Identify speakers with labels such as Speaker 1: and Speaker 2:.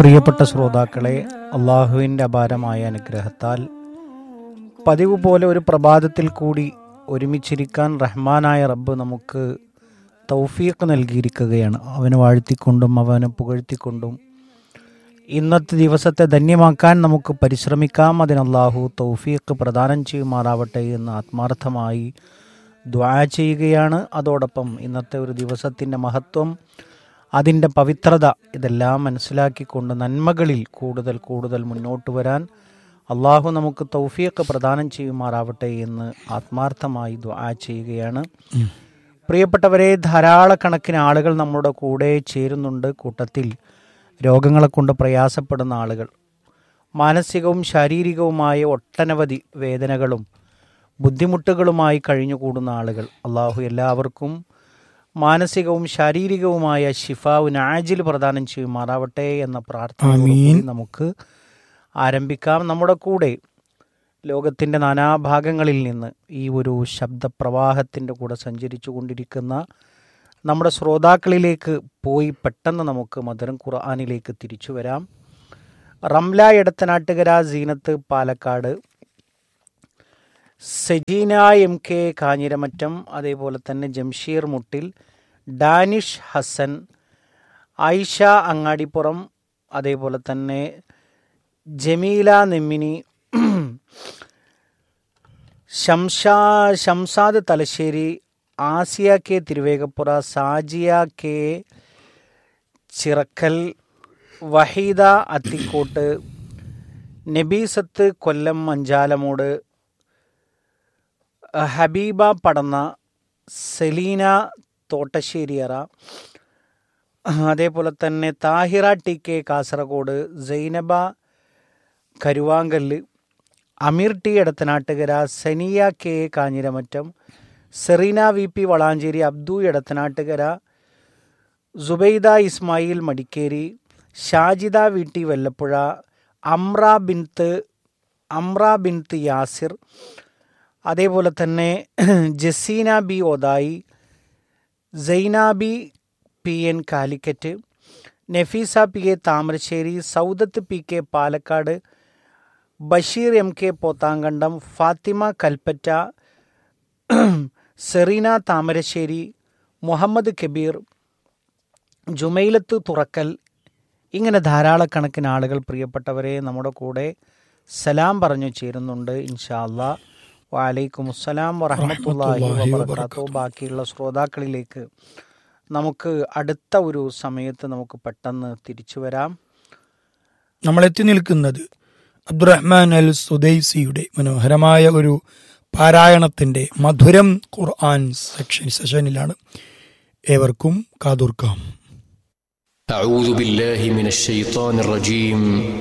Speaker 1: പ്രിയപ്പെട്ട ശ്രോതാക്കളെ അള്ളാഹുവിൻ്റെ അപാരമായ അനുഗ്രഹത്താൽ പതിവ് പോലെ ഒരു പ്രഭാതത്തിൽ കൂടി ഒരുമിച്ചിരിക്കാൻ റഹ്മാനായ റബ്ബ് നമുക്ക് തൗഫീഖ് നൽകിയിരിക്കുകയാണ് അവനെ വാഴ്ത്തിക്കൊണ്ടും അവനെ പുകഴ്ത്തിക്കൊണ്ടും ഇന്നത്തെ ദിവസത്തെ ധന്യമാക്കാൻ നമുക്ക് പരിശ്രമിക്കാം അതിന് അള്ളാഹു തൗഫീഖ് പ്രദാനം ചെയ്യുമാറാവട്ടെ എന്ന് ആത്മാർത്ഥമായി ദ്വാ ചെയ്യുകയാണ് അതോടൊപ്പം ഇന്നത്തെ ഒരു ദിവസത്തിൻ്റെ മഹത്വം അതിൻ്റെ പവിത്രത ഇതെല്ലാം മനസ്സിലാക്കിക്കൊണ്ട് നന്മകളിൽ കൂടുതൽ കൂടുതൽ മുന്നോട്ട് വരാൻ അള്ളാഹു നമുക്ക് തൗഫീഖ് പ്രദാനം ചെയ്യുമാറാവട്ടെ എന്ന് ആത്മാർത്ഥമായി ദ്വാ ചെയ്യുകയാണ് പ്രിയപ്പെട്ടവരെ ധാരാളക്കണക്കിന് ആളുകൾ നമ്മുടെ കൂടെ ചേരുന്നുണ്ട് കൂട്ടത്തിൽ രോഗങ്ങളെ കൊണ്ട് പ്രയാസപ്പെടുന്ന ആളുകൾ മാനസികവും ശാരീരികവുമായ ഒട്ടനവധി വേദനകളും ബുദ്ധിമുട്ടുകളുമായി കഴിഞ്ഞുകൂടുന്ന ആളുകൾ അള്ളാഹു എല്ലാവർക്കും മാനസികവും ശാരീരികവുമായ ഷിഫാവിന് ആജിൽ പ്രദാനം ചെയ്യുമാറാവട്ടെ എന്ന പ്രാർത്ഥന നമുക്ക് ആരംഭിക്കാം നമ്മുടെ കൂടെ ലോകത്തിൻ്റെ നാനാഭാഗങ്ങളിൽ നിന്ന് ഈ ഒരു ശബ്ദപ്രവാഹത്തിൻ്റെ കൂടെ സഞ്ചരിച്ചു കൊണ്ടിരിക്കുന്ന നമ്മുടെ ശ്രോതാക്കളിലേക്ക് പോയി പെട്ടെന്ന് നമുക്ക് മധുരം ഖുർആാനിലേക്ക് തിരിച്ചു വരാം റംല എടത്തനാട്ടുകര സീനത്ത് പാലക്കാട് സെജീന എം കെ കാഞ്ഞിരമറ്റം അതേപോലെ തന്നെ ജംഷീർ മുട്ടിൽ ഡാനിഷ് ഹസൻ ആയിഷ അങ്ങാടിപ്പുറം അതേപോലെ തന്നെ ജമീല നെമ്മിനി ഷംഷാ ഷംസാദ് തലശ്ശേരി ആസിയ കെ തിരുവേഗപ്പുറ സാജിയ കെ ചിറക്കൽ വഹീദ അത്തിക്കോട്ട് നബീസത്ത് കൊല്ലം അഞ്ചാലമൂട് ഹബീബ പടന്ന സെലീന തോട്ടശ്ശേരിയറ അതേപോലെ തന്നെ Thahira T K Kasaragod Zainaba Karuvankallu Ameer T Edathanattukara Saniya K Kanjiramattam Sereena V P Valanchery Abdu Edathanattukara Subaida Ismail Madikeri Shajida V T Vallappuzha Amra binth Amra binth Yasir അതേപോലെ തന്നെ Jaseena B Othayi Sainabi P N Calicut Nafeesa P A Thamarassery Saudath P K Palakkad Basheer M K Pothankandam Fathima Kalpetta Sereena Thamarassery Muhammad Kabeer Jumailath Thurakkal ഇങ്ങനെ ധാരാളക്കണക്കിന് ആളുകൾ പ്രിയപ്പെട്ടവരെ നമ്മുടെ കൂടെ സലാം പറഞ്ഞു ചേരുന്നുണ്ട് ഇൻഷാ അല്ലാ വലൈക്കും അസ്സലാം വറഹമത്തല്ലാഹി വബർക്കാത്തു ബാക്കിയുള്ള ശ്രോതാക്കളിലേക്ക് നമുക്ക് അടുത്ത ഒരു സമയത്ത് നമുക്ക് പെട്ടെന്ന് തിരിച്ചു വരാം
Speaker 2: നമ്മൾ എത്തി നിൽക്കുന്നത് അബ്ദുറഹ്മാൻ അൽ സുദൈസിയുടെ മനോഹരമായ ഒരു പാരായണത്തിന്റെ മധുരം ഖുർആൻ സെക്ഷൻ സെഷനിലാണ് ഏവർക്കും കാതോർക്കാം
Speaker 3: أعوذ بالله من الشيطان الرجيم